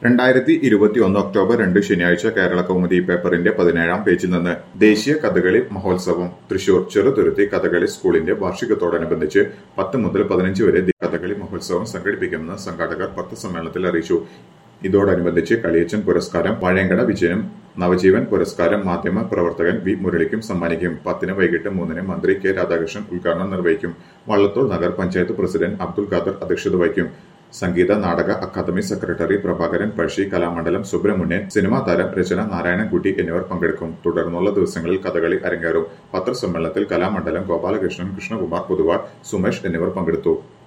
രണ്ടായിരത്തി ഇരുപത്തിയൊന്ന് ഒക്ടോബർ രണ്ട് ശനിയാഴ്ച കേരള കൗമുദി പേപ്പറിന്റെ പതിനേഴാം പേജിൽ നിന്ന് ദേശീയ കഥകളി മഹോത്സവം തൃശൂർ ചെറുതുരുത്തി കഥകളി സ്കൂളിന്റെ വാർഷികത്തോടനുബന്ധിച്ച് പത്ത് മുതൽ പതിനഞ്ച് വരെ കഥകളി മഹോത്സവം സംഘടിപ്പിക്കുമെന്ന് സംഘാടകർ പത്രസമ്മേളനത്തിൽ അറിയിച്ചു ഇതോടനുബന്ധിച്ച് കളിയച്ചൻ പുരസ്കാരം വാഴയങ്കട വിജയനും നവജീവൻ പുരസ്കാരം മാധ്യമ പ്രവർത്തകൻ വി മുരളിക്കും സമ്മാനിക്കും പത്തിന് വൈകിട്ട് മൂന്നിന് മന്ത്രി കെ രാധാകൃഷ്ണൻ ഉദ്ഘാടനം നിർവഹിക്കും വള്ളത്തോൾ നഗർ പഞ്ചായത്ത് പ്രസിഡന്റ് അബ്ദുൽ ഖാദർ അധ്യക്ഷത വഹിക്കും സംഗീത നാടക അക്കാദമി സെക്രട്ടറി പ്രഭാകരൻ പഴശ്ശി കലാമണ്ഡലം സുബ്രഹ്മണ്യൻ സിനിമാ താരം രചന നാരായണൻകുട്ടി എന്നിവർ പങ്കെടുക്കും തുടർന്നുള്ള ദിവസങ്ങളിൽ കഥകളി അരങ്ങേറും പത്രസമ്മേളനത്തിൽ കലാമണ്ഡലം ഗോപാലകൃഷ്ണൻ കൃഷ്ണകുമാർ പൊതുവാൾ സുമേഷ് എന്നിവർ പങ്കെടുത്തു